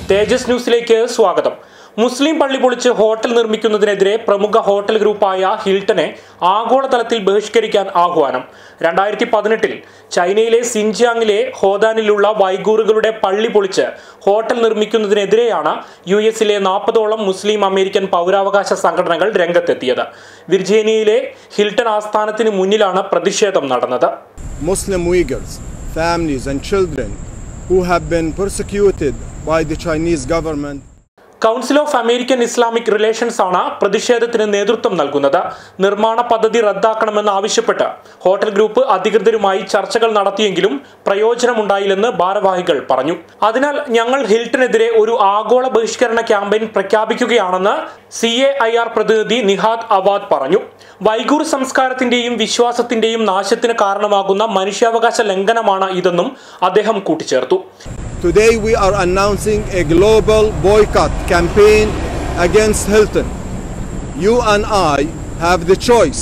തേജസ് ന്യൂസിലേക്ക് സ്വാഗതം മുസ്ലിം പള്ളി പൊളിച്ച് ഹോട്ടൽ നിർമ്മിക്കുന്നതിനെതിരെ പ്രമുഖ ഹോട്ടൽ ഗ്രൂപ്പായ ഹിൽട്ടനെ ആഗോളതലത്തിൽ ബഹിഷ്കരിക്കാൻ ആഹ്വാനം രണ്ടായിരത്തി പതിനെട്ടിൽ ചൈനയിലെ സിൻജിയാങ്ങിലെ ഹോദാനിലുള്ള വൈഗൂറുകളുടെ പള്ളി പൊളിച്ച് ഹോട്ടൽ നിർമ്മിക്കുന്നതിനെതിരെയാണ് യു എസിലെ നാൽപ്പതോളം മുസ്ലിം അമേരിക്കൻ പൗരാവകാശ സംഘടനകൾ രംഗത്തെത്തിയത് വിർജീനിയയിലെ ഹിൽട്ടൺ ആസ്ഥാനത്തിന് മുന്നിലാണ് പ്രതിഷേധം നടന്നത് Muslim Uyghurs, families, and children who have been persecuted by the Chinese government. Council of American Islamic relations ആണ് പ്രതിഷേധത്തിന് നേതൃത്വം നൽകുന്നത് നിർമ്മാണ പദ്ധതി റദ്ദാക്കണമെന്ന് ആവശ്യപ്പെട്ട് ഹോട്ടൽ ഗ്രൂപ്പ് അധികൃതരുമായി ചർച്ചകൾ നടത്തിയെങ്കിലും പ്രയോജനമുണ്ടായില്ലെന്ന് ഭാരവാഹികൾ പറഞ്ഞു അതിനാൽ ഞങ്ങൾ ഹിൽട്ടനെതിരെ ഒരു ആഗോള ബഹിഷ്കരണ ക്യാമ്പയിൻ പ്രഖ്യാപിക്കുകയാണെന്ന് സി എ ഐ ആർ പ്രതിനിധി നിഹാദ് അവാദ് പറഞ്ഞു വൈഗൂർ സംസ്കാരത്തിന്റെയും വിശ്വാസത്തിന്റെയും നാശത്തിന് കാരണമാകുന്ന മനുഷ്യാവകാശ ലംഘനമാണ് ഇതെന്നും അദ്ദേഹം കൂട്ടിച്ചേർത്തു Today we are announcing a global boycott campaign against Hilton. You and I have the choice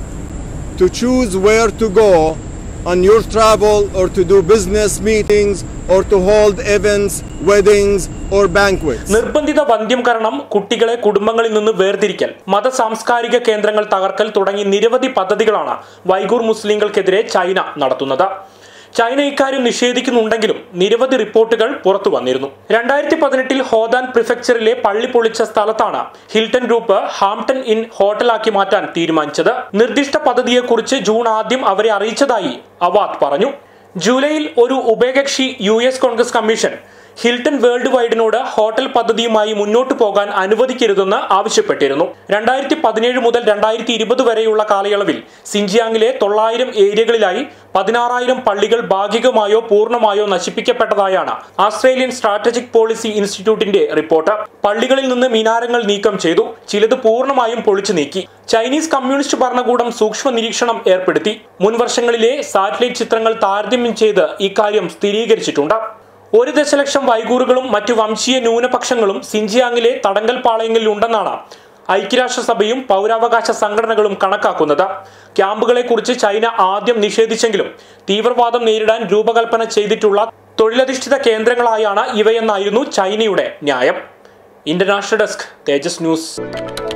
to choose where to go on your travel or to do business meetings or to hold events, weddings or banquets. നിർബന്ധിത വന്ധ്യംകരണം കുട്ടികളെ കുടുംബങ്ങളിൽ നിന്ന് വേർതിരിക്കൽ മത സാംസ്കാരിക കേന്ദ്രങ്ങൾ തകർക്കൽ തുടങ്ങി നിരവധി പദ്ധതികളാണ് വൈഗൂർ മുസ്ലിങ്ങൾക്കെതിരെ ചൈന നടത്തുന്നത് ചൈന ഇക്കാര്യം നിഷേധിക്കുന്നുണ്ടെങ്കിലും നിരവധി റിപ്പോർട്ടുകൾ പുറത്തു വന്നിരുന്നു രണ്ടായിരത്തി പതിനെട്ടിൽ ഹോദാൻ പ്രിഫെക്ചറിലെ പള്ളി പൊളിച്ച സ്ഥലത്താണ് ഹിൽട്ടൺ ഗ്രൂപ്പ് ഹാംപ്ടൺ ഇൻ ഹോട്ടലാക്കി മാറ്റാൻ തീരുമാനിച്ചത് നിർദ്ദിഷ്ട പദ്ധതിയെക്കുറിച്ച് ജൂൺ ആദ്യം അവരെ അറിയിച്ചതായി അവാദ് പറഞ്ഞു ജൂലൈയിൽ ഒരു ഉഭയകക്ഷി U S Congress commission Hilton World വൈഡിനോട് ഹോട്ടൽ പദ്ധതിയുമായി മുന്നോട്ട് പോകാൻ അനുവദിക്കരുതെന്ന് ആവശ്യപ്പെട്ടിരുന്നു രണ്ടായിരത്തി പതിനേഴ് മുതൽ രണ്ടായിരത്തി ഇരുപത് വരെയുള്ള കാലയളവിൽ സിൻജിയാങ്ങിലെ തൊള്ളായിരം ഏരിയകളിലായി പതിനാറായിരം പള്ളികൾ ഭാഗികമായോ പൂർണ്ണമായോ നശിപ്പിക്കപ്പെട്ടതായാണ് ആസ്ട്രേലിയൻ സ്ട്രാറ്റജിക് പോളിസി ഇൻസ്റ്റിറ്റ്യൂട്ടിന്റെ റിപ്പോർട്ട് പള്ളികളിൽ നിന്ന് മിനാരങ്ങൾ നീക്കം ചെയ്തു ചിലത് പൂർണ്ണമായും പൊളിച്ചു നീക്കി ചൈനീസ് കമ്മ്യൂണിസ്റ്റ് ഭരണകൂടം സൂക്ഷ്മ നിരീക്ഷണം ഏർപ്പെടുത്തി മുൻ വർഷങ്ങളിലെ സാറ്റലൈറ്റ് ചിത്രങ്ങൾ താരതമ്യം ചെയ്ത് ഇക്കാര്യം സ്ഥിരീകരിച്ചിട്ടുണ്ട് ഒരു ദശലക്ഷം വൈകൂറുകളും മറ്റു വംശീയ ന്യൂനപക്ഷങ്ങളും സിൻജിയാങ്ങിലെ തടങ്കൽ പാളയങ്ങളിൽ ഉണ്ടെന്നാണ് ഐക്യരാഷ്ട്രസഭയും പൗരാവകാശ സംഘടനകളും കണക്കാക്കുന്നത് ക്യാമ്പുകളെക്കുറിച്ച് ചൈന ആദ്യം നിഷേധിച്ചെങ്കിലും തീവ്രവാദം നേരിടാൻ രൂപകൽപ്പന ചെയ്തിട്ടുള്ള തൊഴിലധിഷ്ഠിത കേന്ദ്രങ്ങളായാണ് ഇവയെന്നായിരുന്നു ചൈനയുടെ ന്യായം ഇന്റർനാഷണൽ ഡെസ്ക് തേജസ് ന്യൂസ്